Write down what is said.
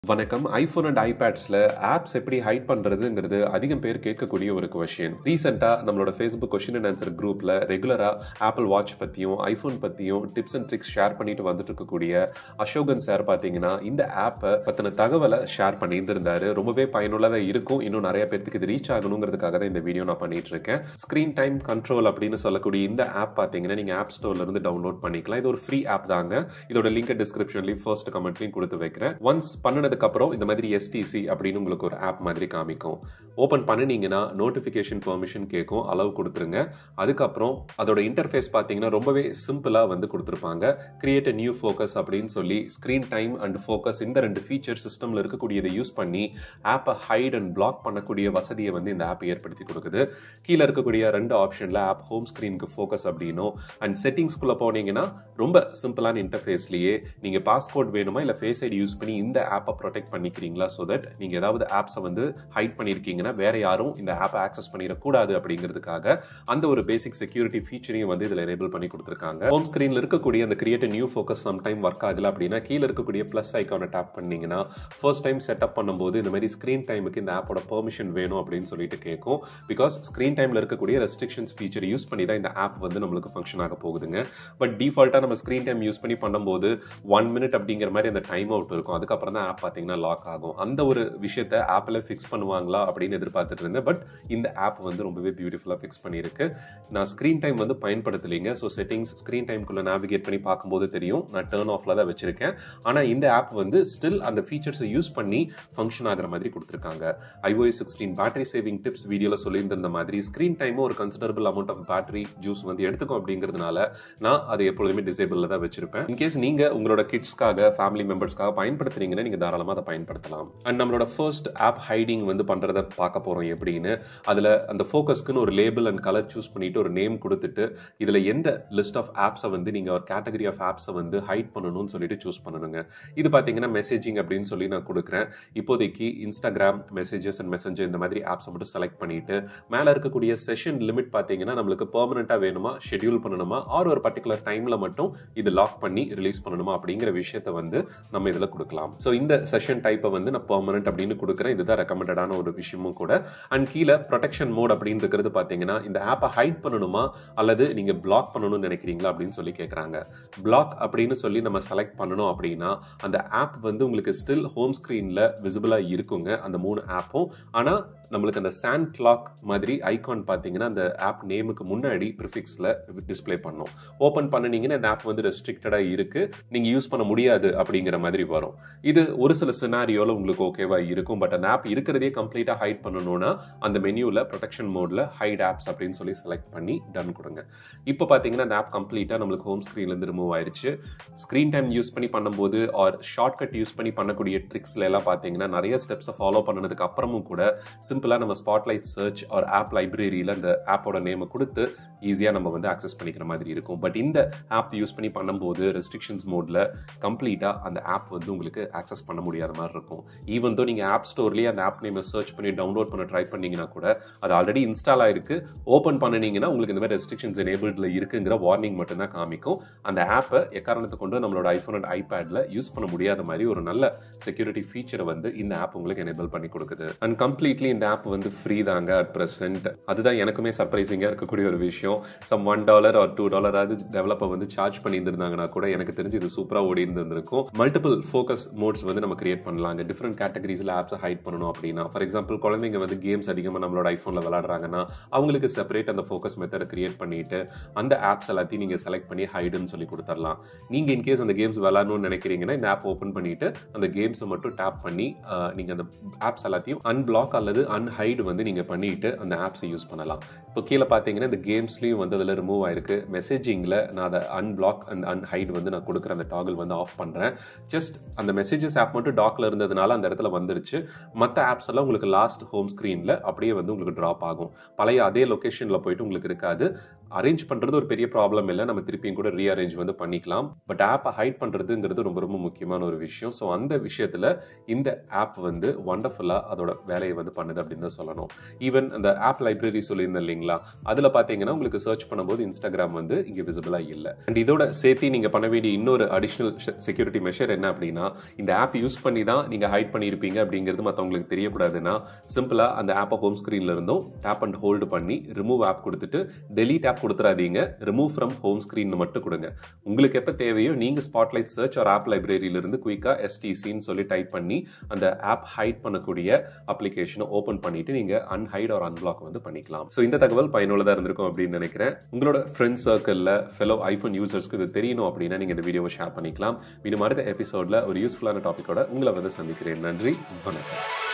வணக்கம் iPhone and ஐபேட்ஸ்ல apps எப்படி ஹைட் பண்றதுங்கிறது அதிகம் பேர் கேட்கக்கூடிய ஒரு கொஷின் ரீசெண்டா நம்மளோட ஃபேஸ்புக் கொஷின் அண்ட் ஆன்சர் குரூப்ல ரெகுலரா ஆப்பிள் வாட்ச் பத்தியும் ஐபோன் பத்தியும் டிப்ஸ் அண்ட் ட்ரிக்ஸ் ஷேர் பண்ணிட்டு வந்துட்டு இருக்கக்கூடிய அசோகன் சார் பாத்தீங்கன்னா இந்த ஆப்பை பத்தின தகவலை ஷேர் பண்ணியிருந்திருந்தாரு ரொம்பவே பயனுள்ளதா இருக்கும் இன்னும் நிறைய பேருக்கு இது ரீச் ஆகணுங்கிறதுக்காக தான் இந்த வீடியோ நான் பண்ணிட்டு இருக்கேன் ஸ்கிரீன் டைம் கண்ட்ரோல் அப்படின்னு சொல்லக்கூடிய இந்த ஆப் பாத்தீங்கன்னா நீங்க ஆப் ஸ்டோர்ல இருந்து டவுன்லோட் பண்ணிக்கலாம் இது ஒரு ஃப்ரீ ஆப் தாங்க இதோட லிங்க் டிஸ்கிரிப்ஷன்லயும் ஃபர்ஸ்ட் கமெண்ட்லயும் கொடுத்து வைக்கிறேன் ஒன்ஸ் பண்ணினதுக்கு அப்புறம் இந்த மாதிரி எஸ்டிசி அப்படின்னு உங்களுக்கு ஒரு ஆப் மாதிரி காமிக்கும் ஓபன் பண்ணினீங்கன்னா நோட்டிபிகேஷன் பெர்மிஷன் கேட்கும் அளவு கொடுத்துருங்க அதுக்கப்புறம் அதோட இன்டர்ஃபேஸ் பார்த்தீங்கன்னா ரொம்பவே சிம்பிளா வந்து கொடுத்துருப்பாங்க கிரியேட் a நியூ ஃபோக்கஸ் அப்படின்னு சொல்லி ஸ்கிரீன் டைம் அண்ட் ஃபோக்கஸ் இந்த ரெண்டு ஃபீச்சர் சிஸ்டம்ல இருக்கக்கூடியதை யூஸ் பண்ணி ஆப்பை ஹைட் அண்ட் பிளாக் பண்ணக்கூடிய வசதியை வந்து இந்த ஆப் ஏற்படுத்தி கொடுக்குது கீழே இருக்கக்கூடிய ரெண்டு ஆப்ஷன்ல ஆப் ஹோம் ஸ்கிரீனுக்கு ஃபோக்கஸ் அப்படின்னும் அண்ட் செட்டிங்ஸ்குள்ள போனீங்கன்னா ரொம்ப சிம்பிளான இன்டர்ஃபேஸ்லயே நீங்க பாஸ்கோட் வேணுமா இல்ல ஃபேஸ் ஐடி யூஸ் பண்ணி இந்த ஆப்பை ப்ரொடெக்ட் பண்ணிக்கிறீங்களா ஸோ தட் நீங்க ஏதாவது ஆப்ஸை வந்து ஹைட் பண்ணியிருக்கீங்கன்னா வேற யாரும் இந்த ஆப்பை ஆக்சஸ் பண்ணிடக்கூடாது அப்படிங்கிறதுக்காக அந்த ஒரு பேசிக் செக்யூரிட்டி ஃபீச்சரையும் வந்து இதில் எனேபிள் பண்ணி கொடுத்துருக்காங்க ஹோம் ஸ்கிரீன்ல இருக்கக்கூடிய அந்த create new focus some time work ஆகல அப்படின்னா கீழே இருக்கக்கூடிய ப்ளஸ் ஐக்கானை டேப் பண்ணீங்கன்னா ஃபர்ஸ்ட் டைம் செட்டப் பண்ணும்போது இந்த மாதிரி ஸ்கிரீன் டைமுக்கு இந்த ஆப்போட பெர்மிஷன் வேணும் அப்படின்னு சொல்லிட்டு கேட்கும் பிகாஸ் ஸ்கிரீன் டைம்ல இருக்கக்கூடிய ரெஸ்ட்ரிக்ஷன்ஸ் ஃபீச்சர் யூஸ் பண்ணி தான் இந்த ஆப் வந்து நம்மளுக்கு ஃபங்க்ஷன் ஆக போகுதுங்க பட் டிஃபால்ட்டாக நம்ம ஸ்க்ரீன் டைம் யூஸ் பண்ணி பண்ணும்போது ஒன் மினிட் அப்படிங்கிற மாதிரி அந்த டைம் அவுட் இருக்கும் அதுக்கப்புறம் தான் ஆப் பார்த்தீங்கன்னா லாக் ஆகும் அந்த ஒரு விஷயத்த ஆப்பில் ஃபிக்ஸ் பண்ணுவாங்களா அப்படின்னு எதிர்பார்த்துட்டு இருந்தேன் பட் இந்த ஆப் வந்து ரொம்பவே பியூட்டிஃபுல்லாக ஃபிக்ஸ் பண்ணியிருக்கு நான் ஸ்க்ரீன் டைம் வந்து பயன்படுத்தலைங்க ஸோ செட்டிங்ஸ் ஸ்க்ரீன் டைம்குள்ளே நேவிகேட் பண்ணி பார்க்கும்போது தெரியும் நான் டேர்ன் ஆஃப்ல தான் வச்சிருக்கேன் ஆனால் இந்த ஆப் வந்து ஸ்டில் அந்த ஃபீச்சர்ஸை யூஸ் பண்ணி ஃபங்க்ஷன் ஆகிற மாதிரி கொடுத்துருக்காங்க iOS sixteen battery saving tips வீடியோவில் சொல்லியிருந்த மாதிரி ஸ்க்ரீன் டைமும் ஒரு considerable amount of battery juice வந்து எடுத்துக்கும் அப்படிங்கிறதுனால நான் அதை எப்பொழுதுமே டிசேபிளில் தான் வச்சிருப்பேன் இன்கேஸ் நீங்க உங்களோட கிட்ஸ்க்காக ஃபேமிலி மெம்பர்ஸ்க்காக பயன்படுத்துறீங்கன்னா நீங்க தாராளமாக அதை பயன்படுத்தலாம் அண்ட் நம்மளோட ஃபர்ஸ்ட் ஆப் ஹைடிங் வந்து பண்றத பார்க்க போறோம் எப்படின்னு அதுல அந்த ஃபோக்கஸ்க்குன்னு ஒரு லேபிள் அண்ட் கலர் சூஸ் பண்ணிட்டு ஒரு நேம் கொடுத்துட்டு இதுல எந்த லிஸ்ட் ஆஃப் ஆப்ஸை வந்து நீங்க ஒரு கேட்டகரி ஆஃப் ஆப்ஸை வந்து ஹைட் பண்ணணும்னு சொல்லிட்டு சூஸ் பண்ணணுங்க இது பாத்தீங்கன்னா மெசேஜிங் அப்படின்னு சொல்லி நான் கொடுக்குறேன் இப்போதைக்கு இன்ஸ்டாகிராம் மெசேஜஸ் அண்ட் மெசஞ்சர் இந்த மாதிரி ஆப்ஸை மட்டும் செலக்ட் பண்ணிட்டு மேல இருக்கக்கூடிய செஷன் லிமிட் பாத்தீங்கன்னா நம்மளுக்கு பெர்மனண்டா வேணுமா ஷெட்யூல் பண்ணணுமா ஆர் ஒரு பர்டிகுலர் டைம்ல மட்டும் இது லாக் பண்ணி ரிலீஸ் பண்ணணுமா அப்படிங்கிற விஷயத்த வந்து நம்ம இதுல கொடுக்கலாம் ஸோ இந்த செஷன் டைப்பை வந்து நான் பெர்மனன்ட் அப்படின்னு கொடுக்குறேன் இதுதான் ரெக்கமெண்டடான ஒரு விஷயமும் கூட அண்ட் கீழே ப்ரொடெக்ஷன் மோட் அப்படின்னு இருக்கிறது பாத்தீங்கன்னா இந்த ஆப்பை ஹைட் பண்ணணுமா அல்லது நீங்க பிளாக் பண்ணணும்னு நினைக்கிறீங்களா அப்படின்னு சொல்லி கேட்குறாங்க பிளாக் அப்படின்னு சொல்லி நம்ம செலக்ட் பண்ணணும் அப்படின்னா அந்த ஆப் வந்து உங்களுக்கு ஸ்டில் ஹோம் ஸ்க்ரீன்ல விசிபிளா இருக்குங்க அந்த மூணு ஆப்பும் ஆனா நம்மளுக்கு அந்த சாண்ட் கிளாக் மாதிரி ஐகான் பார்த்தீங்கன்னா அந்த ஆப் நேமுக்கு முன்னாடி ப்ரிஃபிக்ஸில் டிஸ்பிளே பண்ணும் ஓப்பன் பண்ணினீங்கன்னா இந்த ஆப் வந்து ரெஸ்ட்ரிக்டடாக இருக்கு நீங்கள் யூஸ் பண்ண முடியாது அப்படிங்கிற மாதிரி வரும் இது ஒரு சில சினாரியோவில் உங்களுக்கு ஓகேவா இருக்கும் பட் அந்த ஆப் இருக்கிறதே கம்ப்ளீட்டாக ஹைட் பண்ணணும்னா அந்த மெனியூவில் ப்ரொடெக்ஷன் மோடில் ஹைட் ஆப்ஸ் அப்படின்னு சொல்லி செலக்ட் பண்ணி டன் கொடுங்க இப்போ பார்த்தீங்கன்னா அந்த ஆப் கம்ப்ளீட்டாக நம்மளுக்கு ஹோம் ஸ்க்ரீன்லேருந்து ரிமூவ் ஆயிருச்சு ஸ்க்ரீன் டைம் யூஸ் பண்ணி பண்ணும்போது ஆர் ஷார்ட்கட் யூஸ் பண்ணி பண்ணக்கூடிய ட்ரிக்ஸ்ல எல்லாம் பார்த்தீங்கன்னா நிறைய ஸ்டெப்ஸை ஃபாலோ பண்ணதுக்கு அப்புறமும் கூட சிம்பிளாக நம்ம ஸ்பாட்லைட் சர்ச் ஆர் ஆப் லைப்ரரியில் அந்த ஆப்போட நேமை கொடுத்து ஈஸியாக நம்ம வந்து ஆக்சஸ் பண்ணிக்கிற மாதிரி இருக்கும் பட் இந்த ஆப் யூஸ் பண்ணி பண்ணும்போது ரெஸ்ட்ரிக்ஷன்ஸ் மோடில் கம்ப்ளீட்டாக அந்த ஆப் வந்து உங்களுக்கு ஆக்சஸ் பண்ண முடியாத மாதிரி இருக்கும் ஈவன் தோ நீங்கள் ஆப் ஸ்டோர்லேயே அந்த ஆப் நேமை சர்ச் பண்ணி டவுன்லோட் பண்ண ட்ரை பண்ணீங்கன்னா கூட அது ஆல்ரெடி இன்ஸ்டால் ஆயிருக்கு ஓப்பன் பண்ணினீங்கன்னா உங்களுக்கு இந்த மாதிரி ரெஸ்ட்ரிக்ஷன்ஸ் எனேபிள்டில் இருக்குங்கிற வார்னிங் மட்டும்தான் காமிக்கும் அந்த ஆப்பை எக்காரணத்தை கொண்டு நம்மளோட ஐஃபோன் அண்ட் ஐபேடில் யூஸ் பண்ண முடியாத மாதிரி ஒரு நல்ல செக்யூரிட்டி ஃபீச்சரை வந்து இந்த ஆப் உங்களுக்கு எனேபிள் பண்ணி கொடுக்குது அண்ட் கம்ப்ளீட்லி இந்த ஆப் வந்து ஃப்ரீ தாங்க அட் ப்ரெசென்ட் அதுதான் எனக்குமே சர்ப்ரைசிங்காக இருக்கக்கூடிய ஒரு விஷயம் some one dollar or two டாலராவது டெவலப்பர் வந்து சார்ஜ் பண்ணியிருந்தாங்கன்னா கூட எனக்கு தெரிஞ்சு இது சூப்பராக ஓடி இருந்திருக்கும் மல்டிபிள் ஃபோக்கஸ் மோட்ஸ் வந்து நம்ம கிரியேட் பண்ணலாங்க டிஃப்ரெண்ட் கேட்டகரிஸில் ஆப்ஸை ஹைட் பண்ணணும் அப்படின்னா ஃபார் எக்ஸாம்பிள் குழந்தைங்க வந்து கேம்ஸ் அதிகமாக நம்மளோட ஐஃபோனில் விளாடுறாங்கன்னா அவங்களுக்கு செப்பரேட் அந்த ஃபோக்கஸ் மெத்தடை கிரியேட் பண்ணிட்டு அந்த ஆப்ஸ் எல்லாத்தையும் நீங்கள் செலக்ட் பண்ணி ஹைடுன்னு சொல்லி கொடுத்துடலாம் நீங்கள் இன்கேஸ் அந்த கேம்ஸ் விளாடணும்னு நினைக்கிறீங்கன்னா இந்த ஆப் ஓப்பன் பண்ணிட்டு அந்த கேம்ஸை மட்டும் டேப் பண்ணி நீங்கள் அந்த ஆப்ஸ் எல்லாத்தையும் அன்பிளாக் அல்லது அன்ஹைடு வந்து நீங்கள் பண்ணிட்டு அந்த ஆப்ஸை யூஸ் பண்ணலாம் இப்போ கீழே பார்த்தீங்கன்னா இந்த கேம்ஸ்லையும் வந்து அதில் ரிமூவ் ஆயிருக்கு மெசேஜிங்கில் நான் அதை அன்பிளாக் அண்ட் அன்ஹைட் வந்து நான் கொடுக்குற அந்த டாகிள் வந்து ஆஃப் பண்ணுறேன் ஜஸ்ட் அந்த மெசேஜஸ் ஆப் மட்டும் டாக்ல இருந்ததுனால அந்த இடத்துல வந்துருச்சு மற்ற ஆப்ஸ் எல்லாம் உங்களுக்கு லாஸ்ட் ஹோம் ஸ்க்ரீனில் அப்படியே வந்து உங்களுக்கு ட்ராப் ஆகும் பழைய அதே லொக்கேஷனில் போயிட்டு உங்களுக்கு இருக்காது அரேஞ்ச் பண்ணுறது ஒரு பெரிய ப்ராப்ளம் இல்லை நம்ம திருப்பியும் கூட ரீஅரேஞ்ச் வந்து பண்ணிக்கலாம் பட் ஆப்பை ஹைட் பண்ணுறதுங்கிறது ரொம்ப ரொம்ப முக்கியமான ஒரு விஷயம் ஸோ அந்த விஷயத்தில் இந்த ஆப் வந்து ஒண்டர்ஃபுல்லாக அதோட வேலையை வந்து பண்ணுது அப்படின்னு தான் சொல்லணும் ஈவன் அந்த ஆப் லைப்ரரி சொல்லியிருந்தேன் இல்லைங்களா அதில் பார்த்தீங்கன்னா உங்களுக்கு உங்களுக்கு சர்ச் பண்ணும்போது இன்ஸ்டாகிராம் வந்து இங்க விசிபிளா இல்ல அண்ட் இதோட சேர்த்து நீங்க பண்ண வேண்டிய இன்னொரு அடிஷனல் செக்யூரிட்டி மெஷர் என்ன அப்படின்னா இந்த ஆப் யூஸ் பண்ணி தான் நீங்க ஹைட் பண்ணியிருப்பீங்க அப்படிங்கிறது மற்றவங்களுக்கு தெரியக்கூடாதுன்னா சிம்பிளா அந்த ஆப்பை ஹோம் ஸ்கிரீன்ல இருந்தும் டேப் அண்ட் ஹோல்டு பண்ணி ரிமூவ் ஆப் கொடுத்துட்டு டெலீட் ஆப் கொடுத்துறாதீங்க ரிமூவ் ஃப்ரம் ஹோம் ஸ்கிரீன் மட்டும் கொடுங்க உங்களுக்கு எப்போ தேவையோ நீங்க ஸ்பாட்லைட் சர்ச் ஒரு ஆப் லைப்ரரியில இருந்து குயிக்கா எஸ்டிசின்னு சொல்லி டைப் பண்ணி அந்த ஆப் ஹைட் பண்ணக்கூடிய அப்ளிகேஷனை ஓபன் பண்ணிட்டு நீங்க அன்ஹைட் ஒரு அன்பிளாக் வந்து பண்ணிக்கலாம் ஸோ இந்த தகவல் பயனுள்ளதா இருந்திருக்கும் அப்படின்னு நினைக்கிறேன் உங்களோட ஃப்ரெண்ட்ஸ் சர்க்கிள்ல ஃபெலோ ஐஃபோன் யூசர்ஸ்க்கு இது தெரியணும் அப்படின்னா நீங்க இந்த வீடியோவை ஷேர் பண்ணிக்கலாம் மீண்டும் அடுத்த எபிசோட்ல ஒரு யூஸ்ஃபுல்லான டாபிக்கோட உங்களை வந்து சந்திக்கிறேன் நன்றி வணக்கம்